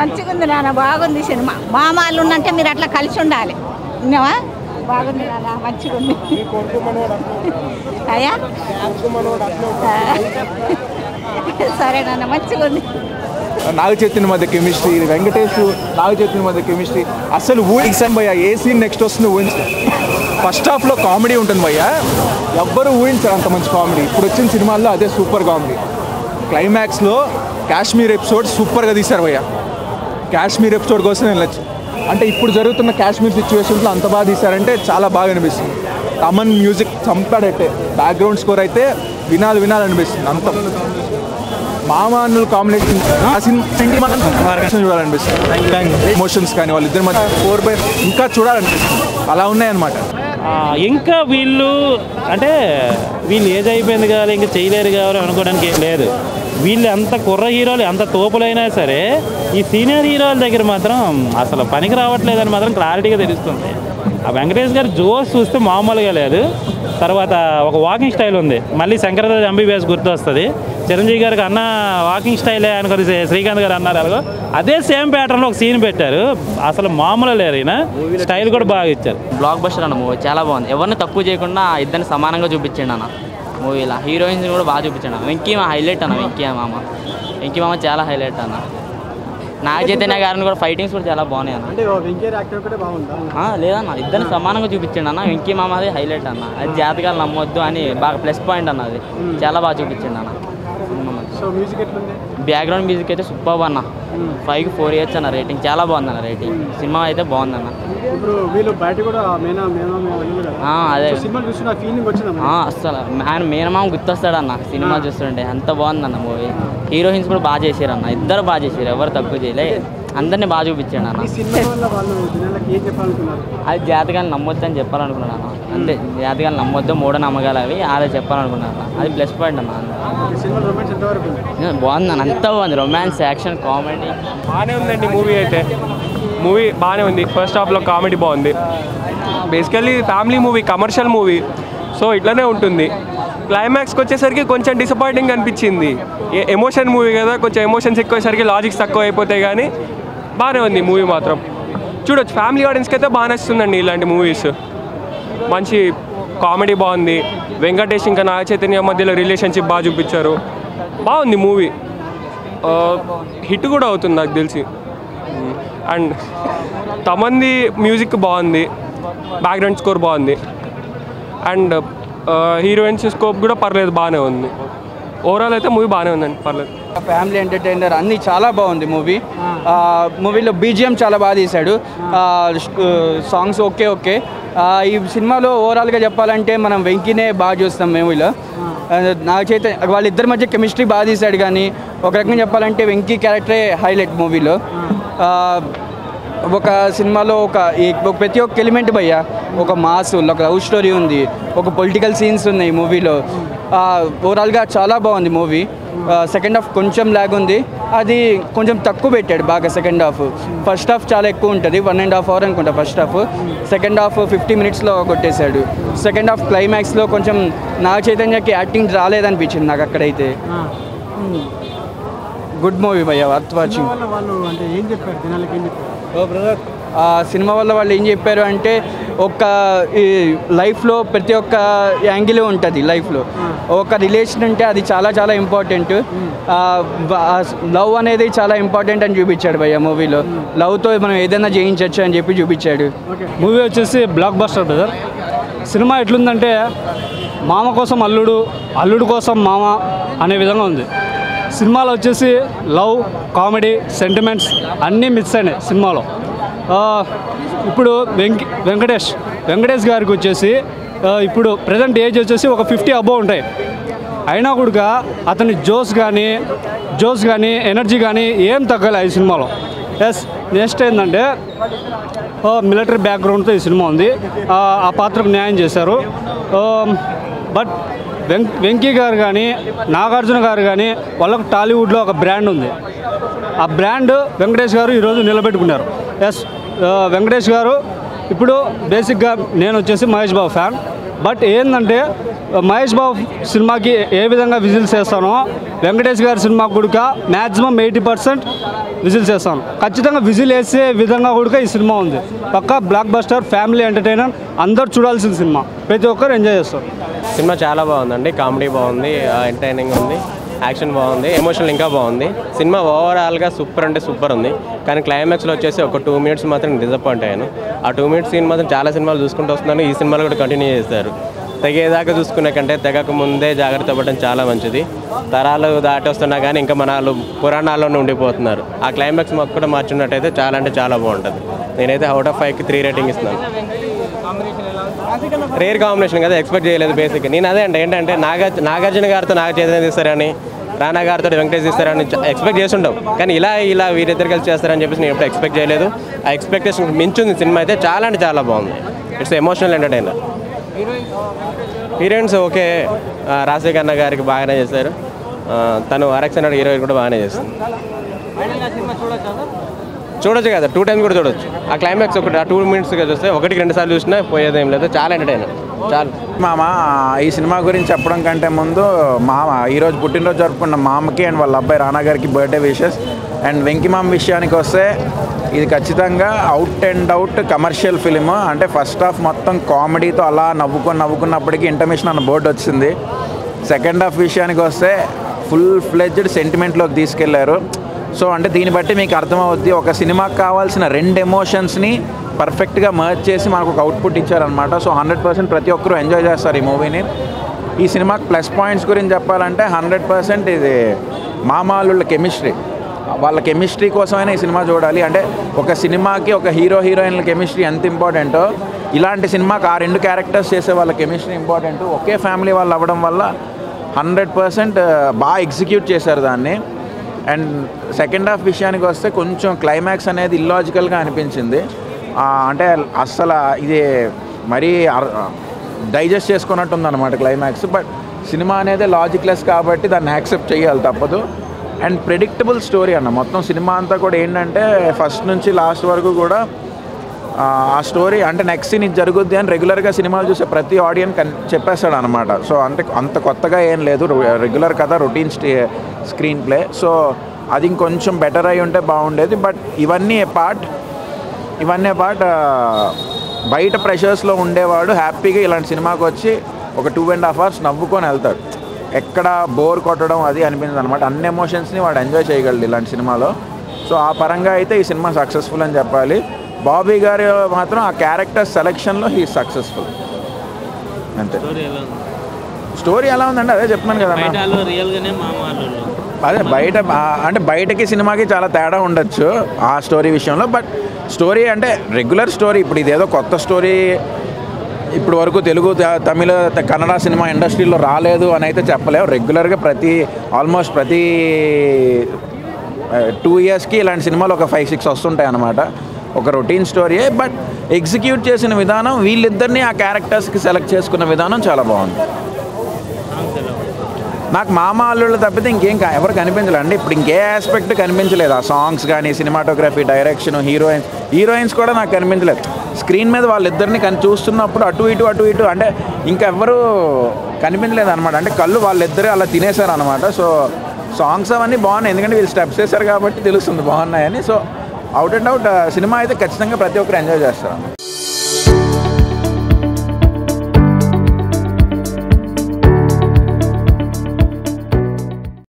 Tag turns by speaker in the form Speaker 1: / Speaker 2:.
Speaker 1: మంచిగా ఉంది నాన్న బాగుంది సినిమా మామాళ్ళు ఉన్నంటే మీరు అట్లా కలిసి ఉండాలి విన్నావా బాగుంది నాన్న మంచిగా ఉంది అయ్యా సరే నాన్న మంచిగా ఉంది
Speaker 2: నాగ చైతన్య మధ్య కెమిస్ట్రీ వెంకటేష్ నాగ చైతన్య మధ్య కెమిస్ట్రీ అసలు ఊహించాను భయ్య ఏ సీన్ నెక్స్ట్ వస్తుంది ఊహించ ఫస్ట్ హాఫ్లో కామెడీ ఉంటుంది భయ్య ఎవ్వరు ఊహించారు అంత మంచి కామెడీ ఇప్పుడు వచ్చిన సినిమాల్లో అదే సూపర్ కామెడీ క్లైమాక్స్లో కాశ్మీర్ ఎపిసోడ్ సూపర్గా తీశారు భయ్య కాశ్మీర్ ఎపిసోడ్ కోసం నేను నచ్చి అంటే ఇప్పుడు జరుగుతున్న కాశ్మీర్ సిచ్యువేషన్స్లో అంత బాగా తీశారంటే చాలా బాగా అనిపిస్తుంది తమన్ మ్యూజిక్ చంపాడట్టే బ్యాక్గ్రౌండ్ స్కోర్ అయితే వినాలి వినాలనిపిస్తుంది అంత మామానుల కాంబినేషన్ ఆ సినిమా చూడాలనిపిస్తుంది ఎమోషన్స్ కానీ వాళ్ళిద్దరి మధ్య ఫోర్ బై ఇంకా చూడాలనిపిస్తుంది అలా ఉన్నాయన్నమాట
Speaker 3: ఆ, ఇంకా వీళ్ళు అంటే వీళ్ళు ఏజ్ అయిపోయింది కావాలి ఇంకా చేయలేరు కావాలి అనుకోవడానికి ఏం లేదు వీళ్ళు ఎంత కుర్ర హీరోలు ఎంత తోపులైనా సరే ఈ సీనియర్ హీరోల దగ్గర మాత్రం అసలు పనికి రావట్లేదని మాత్రం క్లారిటీగా తెలుస్తుంది ఆ వెంకటేష్ గారి జోస్ చూస్తే మామూలుగా లేదు తర్వాత ఒక వాకింగ్ స్టైల్ ఉంది మళ్ళీ శంకరదాస్ ఎంబీబీఎస్ గుర్తు వస్తుంది చిరంజీవి గారికి అన్న వాకింగ్ స్టైలే అనుకొని శ్రీకాంత్ గారు అన్నారు అలాగో అదే సేమ్ ప్యాటర్న్లో ఒక సీన్ పెట్టారు అసలు మామూలు లేరు ఈయన స్టైల్ కూడా బాగా ఇచ్చారు
Speaker 4: బ్లాక్ బస్టర్ అన్న మూవీ చాలా బాగుంది ఎవరిని తక్కువ చేయకుండా ఇద్దరిని సమానంగా చూపించండి అన్న మూవీలో హీరోయిన్స్ కూడా బాగా చూపించాడు అన్న వెంకీ మా హైలైట్ అన్న వెంకీ మామ వెంకీ మామ చాలా హైలైట్ అన్న నాగ చైతన్య గారిని కూడా ఫైటింగ్స్ కూడా చాలా బాగున్నాయి అన్న
Speaker 5: అంటే వెంకయ్య యాక్టర్ కూడా బాగుందా
Speaker 4: ఆ, లేదన్న ఇద్దరిని సమానంగా చూపించండి అన్న వెంకీ మామ అది హైలైట్ అన్న అది జాతకాలు నమ్మొద్దు అని బాగా ప్లస్ పాయింట్ అన్న అది చాలా బాగా చూపించండి అన్న సినిమా మాత్రం.
Speaker 5: సో మ్యూజిక్ ఎట్లుంది
Speaker 4: బ్యాక్గ్రౌండ్ మ్యూజిక్ అయితే సూపర్ అన్న ఫైవ్కి ఫోర్ ఇయర్స్ అన్న రేటింగ్ చాలా బాగుంది అన్న రేటింగ్ సినిమా అయితే బాగుందన్న
Speaker 5: ఇప్పుడు వీళ్ళు బయట కూడా మేనా మేనా వెళ్ళి కదా
Speaker 4: ఆ, అదే
Speaker 5: సో సినిమా చూసిన ఫీలింగ్ వచ్చిందా
Speaker 4: ఆ, అస్సలు ఆయన మేనమామ గుర్తొస్తాడన్న సినిమా చూస్తుంటే అంత బాగుందన్న మూవీ హీరోయిన్స్ కూడా బాగా చేశారు అన్న ఇద్దరు బాగా చేశారు ఎవరు తక్కువ చేయలే అందరినీ బాగా చూపించాడు అన్న
Speaker 5: ఈ సినిమా వల్ల వాళ్ళు జనాలకి ఏం చెప్పాలనుకున్నారు
Speaker 4: అది జాతకాలు నమ్మొద్దు అని చెప్పాలనుకున్నాను అన్న అంతే జాతకాలు నమ్మొద్దు మూఢ నమ్మకాలు అవి అదే చెప్పాలనుకున్నాను అన్న అది ప్లస్ పాయింట్ అన్న
Speaker 5: ఈ సినిమా రొమాన్స్ ఎంతవరకు ఉంది
Speaker 4: బాగుంది అన్న అంతా బాగుంది రొమాన్స్ యాక్షన్ కామెడీ
Speaker 6: బాగానే ఉందండి మూవీ అయితే మూవీ బాగానే ఉంది ఫస్ట్ హాఫ్లో కామెడీ బాగుంది basically family movie commercial movie so ఇట్లానే ఉంటుంది క్లైమాక్స్కి వచ్చేసరికి కొంచెం డిసప్పాయింటింగ్ అనిపించింది ఎమోషన్ మూవీ కదా కొంచెం ఎమోషన్స్ ఎక్కువసరికి లాజిక్స్ తక్కువ అయిపోతాయి కానీ బాగానే ఉంది మూవీ మాత్రం చూడొచ్చు ఫ్యామిలీ ఆడియన్స్కి అయితే బాగా నచ్చుతుందండి ఇలాంటి మూవీస్ మంచి కామెడీ బాగుంది వెంకటేష్ ఇంకా నాగ చైతన్య మధ్యలో రిలేషన్షిప్ బాగా చూపించారు బాగుంది మూవీ హిట్ కూడా అవుతుంది నాకు తెలిసి అండ్ తమంది మ్యూజిక్ బాగుంది బ్యాక్గ్రౌండ్ స్కోర్ బాగుంది అండ్ హీరోయిన్స్ స్కోప్ కూడా పర్లేదు బాగానే ఉంది ఓవరాల్ అయితే మూవీ బాగానే ఉందండి పర్లేదు
Speaker 7: ఫ్యామిలీ ఎంటర్టైనర్ అన్ని చాలా బాగుంది మూవీ మూవీలో బీజిఎం చాలా బాగా తీశాడు సాంగ్స్ ఓకే ఓకే ఆ, ఈ సినిమాలో ఓవరాల్గా చెప్పాలంటే మనం వెంకీనే బాగా చూస్తాం మూవీలో నాకు చేత వాళ్ళిద్దరి మధ్య కెమిస్ట్రీ బాగా తీశాడు కానీ ఒక రకంగా చెప్పాలంటే వెంకీ క్యారెక్టరే హైలైట్ మూవీలో ఆ, ఒక సినిమాలో ఒక ఈ- ఒక ప్రతి ఒక్క ఎలిమెంట్ భయ్య ఒక మాస్ ఒక లవ్ స్టోరీ ఉంది ఒక పొలిటికల్ సీన్స్ ఉన్నాయి మూవీలో ఓవరాల్గా చాలా బాగుంది మూవీ సెకండ్ హాఫ్ కొంచెం లాగ్ ఉంది అది కొంచెం తక్కువ పెట్టాడు బాగా సెకండ్ హాఫ్ ఫస్ట్ హాఫ్ చాలా ఎక్కువ ఉంటుంది వన్ అండ్ హాఫ్ అవర్ అనుకుంటా first half second half fifty మినిట్స్లో కొట్టేశాడు సెకండ్ హాఫ్ క్లైమాక్స్లో కొంచెం నా చైతన్యకి యాక్టింగ్ రాలేదనిపించింది నాకు అక్కడైతే గుడ్ మూవీ భయ్య వర్త్ వాచింగ్
Speaker 5: వల్ల వాళ్ళు అంటే ఏం చెప్పారు జనాలకి ఏం చెప్పారు
Speaker 7: ఆ సినిమా వల్ల వాళ్ళు ఏం చెప్పారు అంటే ఒక ఈ లైఫ్లో ప్రతి ఒక్క యాంగిల్ ఉంటుంది లైఫ్లో ఒక రిలేషన్ అంటే అది చాలా చాలా ఇంపార్టెంట్ లవ్ అనేది చాలా ఇంపార్టెంట్ అని చూపించాడు భయ్య మూవీలో లవ్తో మనం ఏదైనా జయించవచ్చు అని చెప్పి చూపించాడు
Speaker 8: మూవీ వచ్చేసి బ్లాక్ బస్టర్ బ్రదర్ సినిమా ఎట్లుందంటే మామ కోసం అల్లుడు అల్లుడు కోసం మామ అనే విధంగా ఉంది సినిమాలో వచ్చేసి లవ్ కామెడీ సెంటిమెంట్స్ అన్నీ మిక్స్ అయినాయి సినిమాలో ఆ, ఇప్పుడు వెంక వెంకటేష్ వెంకటేష్ గారికి వచ్చేసి ఆ, ఇప్పుడు ప్రజెంట్ ఏజ్ వచ్చేసి ఒక ఫిఫ్టీ అబోవ్ ఉంటాయి అయినా కూడా అతని జోస్ కానీ జోస్ కానీ ఎనర్జీ కానీ ఏం తగ్గలే ఈ సినిమాలో ఎస్ నెక్స్ట్ ఏంటంటే మిలిటరీ బ్యాక్గ్రౌండ్తో ఈ సినిమా ఉంది ఆ, ఆ పాత్రకు న్యాయం చేశారు బట్ వెం వెంకీ గారు కానీ నాగార్జున గారు కానీ వాళ్ళకు టాలీవుడ్లో ఒక బ్రాండ్ ఉంది ఆ బ్రాండ్ వెంకటేష్ గారు ఈరోజు నిలబెట్టుకున్నారు ఎస్ వెంకటేష్ గారు ఇప్పుడు బేసిక్గా నేను వచ్చేసి మహేష్ బాబు ఫ్యాన్ బట్ ఏంటంటే మహేష్ బాబు సినిమాకి ఏ విధంగా విజిల్స్ వేస్తానో వెంకటేష్ గారి సినిమా కూడా మ్యాక్సిమం ఎయిటీ పర్సెంట్ విజిల్స్ వేస్తాను ఖచ్చితంగా విజిల్ వేసే విధంగా కూడా ఈ సినిమా ఉంది పక్కా బ్లాక్ బస్టర్ ఫ్యామిలీ ఎంటర్టైనర్ అందరు చూడాల్సిన సినిమా ప్రతి ఒక్కరు ఎంజాయ్ చేస్తారు
Speaker 9: సినిమా చాలా బాగుందండి కామెడీ బాగుంది ఎంటర్టైనింగ్ ఉంది యాక్షన్ బాగుంది ఎమోషనల్ ఇంకా బాగుంది సినిమా ఓవరాల్గా సూపర్ అంటే సూపర్ ఉంది కానీ క్లైమాక్స్లో వచ్చేసి ఒక టూ మినిట్స్ మాత్రం డిసప్పాయింట్ అయ్యాను ఆ టూ మినిట్స్ సీన్ మాత్రం చాలా సినిమాలు చూసుకుంటూ వస్తున్నాను ఈ సినిమాలో కూడా కంటిన్యూ చేస్తారు తెగేదాకా చూసుకునే కంటే తెగక ముందే జాగ్రత్త పడడం చాలా మంచిది తరాలు దాటి వస్తున్నా కానీ ఇంకా మన వాళ్ళు పురాణాల్లోనే ఉండిపోతున్నారు ఆ క్లైమాక్స్ మాకు కూడా మార్చున్నట్టయితే చాలా అంటే చాలా బాగుంటుంది నేనైతే అవుట్ ఆఫ్ ఫైవ్కి త్రీ రేటింగ్ ఇస్తున్నాను రేర్ కాంబినేషన్ కదా ఎక్స్పెక్ట్ చేయలేదు బేసిక్ నేను అదే అంటే ఏంటంటే నాగ నాగార్జున గారితో నాగ చైతన్య తీస్తారని రానా గారితో వెంకటేష్ తీస్తారని ఎక్స్పెక్ట్ చేస్తుంటాం కానీ ఇలా ఇలా వీరిద్దరు కలిసి చేస్తారని చెప్పేసి నేను ఎప్పుడు ఎక్స్పెక్ట్ చేయలేదు ఆ ఎక్స్పెక్టేషన్ మించుంది సినిమా అయితే చాలా అంటే చాలా బాగుంది it's emotional entertainer heroines okay ఆ, రాజశేఖర్ అన్న గారికి బాగానే చేశారు ఆ, తను ఆర్ఎక్స్ అన్న హీరోయిన్ కూడా బాగానే చేస్తుంది చూడొచ్చు కదా టూ టైమ్స్ కూడా చూడొచ్చు ఆ క్లైమాక్స్ ఒకటి ఆ టూ మినిట్స్గా చూస్తే ఒకటికి రెండు సార్లు చూసినా పోయేదేం లేదు చాలా ఎంటర్టైనర్ చాలా
Speaker 10: మామ ఈ సినిమా గురించి చెప్పడం కంటే ముందు మామ ఈరోజు పుట్టినరోజు జరుపుకున్న మామకి అండ్ వాళ్ళ అబ్బాయి రానా గారికి బర్త్డే విషెస్ అండ్ వెంకి మామ విషయానికి వస్తే ఇది ఖచ్చితంగా out and out commercial film అంటే ఫస్ట్ హాఫ్ మొత్తం కామెడీతో అలా నవ్వుకొని నవ్వుకున్నప్పటికీ ఇంటర్మిషన్ అన్న బోర్డు వచ్చింది సెకండ్ హాఫ్ విషయానికి వస్తే ఫుల్ ఫ్లెడ్జ్డ్ సెంటిమెంట్లోకి తీసుకెళ్లారు సో అంటే దీన్ని బట్టి మీకు అర్థమవుద్ది ఒక సినిమాకి కావాల్సిన రెండు ఎమోషన్స్ని పర్ఫెక్ట్గా మర్జ్ చేసి మనకు ఒక అవుట్పుట్ ఇచ్చారనమాట సో హండ్రెడ్ పర్సెంట్ ప్రతి ఒక్కరూ ఎంజాయ్ చేస్తారు ఈ మూవీని ఈ సినిమాకి ప్లస్ పాయింట్స్ గురించి చెప్పాలంటే హండ్రెడ్ పర్సెంట్ ఇది మామాలుళ్ళ కెమిస్ట్రీ వాళ్ళ కెమిస్ట్రీ కోసమైనా ఈ సినిమా చూడాలి అంటే ఒక సినిమాకి ఒక హీరో హీరోయిన్ల కెమిస్ట్రీ ఎంత ఇంపార్టెంటో ఇలాంటి సినిమాకి ఆ రెండు క్యారెక్టర్స్ చేసే వాళ్ళ కెమిస్ట్రీ ఇంపార్టెంట్ ఒకే ఫ్యామిలీ వాళ్ళు అవ్వడం వల్ల హండ్రెడ్ పర్సెంట్ బాగా ఎగ్జిక్యూట్ చేశారు దాన్ని అండ్ సెకండ్ హాఫ్ విషయానికి వస్తే కొంచెం క్లైమాక్స్ అనేది ఇల్లాజికల్గా అనిపించింది ఆ, అంటే అస్సలు ఇది మరీ డైజెస్ట్ చేసుకున్నట్టు ఉందన్నమాట క్లైమాక్స్ బట్ సినిమా అనేది లాజిక్లెస్ కాబట్టి దాన్ని యాక్సెప్ట్ చేయాలి తప్పదు అండ్ ప్రెడిక్టబుల్ స్టోరీ అన్న మొత్తం సినిమా అంతా కూడా ఏంటంటే ఫస్ట్ నుంచి లాస్ట్ వరకు కూడా ఆ, ఆ స్టోరీ అంటే నెక్స్ట్ సీన్ ఇది జరుగుద్ది అని రెగ్యులర్గా సినిమాలు చూసే ప్రతి ఆడియన్ కన్ చెప్పేస్తాడు అనమాట సో అంత అంత కొత్తగా ఏం లేదు రెగ్యులర్ కథ రొటీన్ స్క్రీన్ ప్లే సో అది ఇంకొంచెం బెటర్ అయి ఉంటే బాగుండేది బట్ ఇవన్నీ పార్ట్ ఇవన్నీ పార్ట్ బయట ప్రెషర్స్లో ఉండేవాడు హ్యాపీగా ఇలాంటి సినిమాకి వచ్చి ఒక టూ అండ్ హాఫ్ అవర్స్ నవ్వుకొని వెళ్తాడు ఎక్కడ బోర్ కొట్టడం అది అనిపించింది అనమాట అన్ని ఎమోషన్స్ని వాడు ఎంజాయ్ చేయగలడు ఇలాంటి సినిమాలో సో ఆ పరంగా అయితే ఈ సినిమా సక్సెస్ఫుల్ అని చెప్పాలి బాబీ గారు మాత్రం ఆ క్యారెక్టర్ సెలెక్షన్లో హీ సక్సెస్ఫుల్ అంతే స్టోరీ ఎలా ఉందండి అదే చెప్తున్నాను కదా అన్న.
Speaker 3: రియల్గానే మా వాళ్ళు
Speaker 10: అదే బయట ఆ- అంటే బయటకి సినిమాకి చాలా తేడా ఉండొచ్చు ఆ స్టోరీ విషయంలో బట్ స్టోరీ అంటే రెగ్యులర్ స్టోరీ ఇప్పుడు ఇదేదో కొత్త స్టోరీ ఇప్పుడు వరకు తెలుగు త- తమిళ త- కన్నడ సినిమా ఇండస్ట్రీలో రాలేదు అని అయితే చెప్పలేము రెగ్యులర్గా ప్రతి ఆల్మోస్ట్ ప్రతి టూ ఇయర్స్కి ఇలాంటి సినిమాలు ఒక ఫైవ్ సిక్స్ వస్తుంటాయి అన్నమాట ఒక రొటీన్ స్టోరీయే బట్ ఎగ్జిక్యూట్ చేసిన విధానం వీళ్ళిద్దరిని ఆ క్యారెక్టర్స్కి సెలెక్ట్ చేసుకున్న విధానం చాలా బాగుంది నాకు మామ అల్లుళ్ళు తప్పితే ఇంకేం కా- ఎవరు కనిపించలేదు అంటే ఇప్పుడు ఇంకే ఆస్పెక్ట్ కనిపించలేదు ఆ సాంగ్స్ కానీ సినిమాటోగ్రఫీ డైరెక్షన్ హీరోయిన్స్ హీరోయిన్స్ కూడా నాకు కనిపించలేదు స్క్రీన్ మీద వాళ్ళిద్దరిని కని చూస్తున్నప్పుడు అటు ఇటు అటు ఇటు అంటే ఇంకెవ్వరూ కనిపించలేదు అనమాట అంటే కళ్ళు వాళ్ళిద్దరే అలా తినేశారు అనమాట సో సాంగ్స్ అవన్నీ బాగున్నాయి ఎందుకంటే వీళ్ళు స్టెప్స్ వేశారు కాబట్టి తెలుస్తుంది బాగున్నాయని సో అవుట్ అండ్ అవుట్ సినిమా అయితే ఖచ్చితంగా ప్రతి ఒక్కరు ఎంజాయ్ చేస్తారు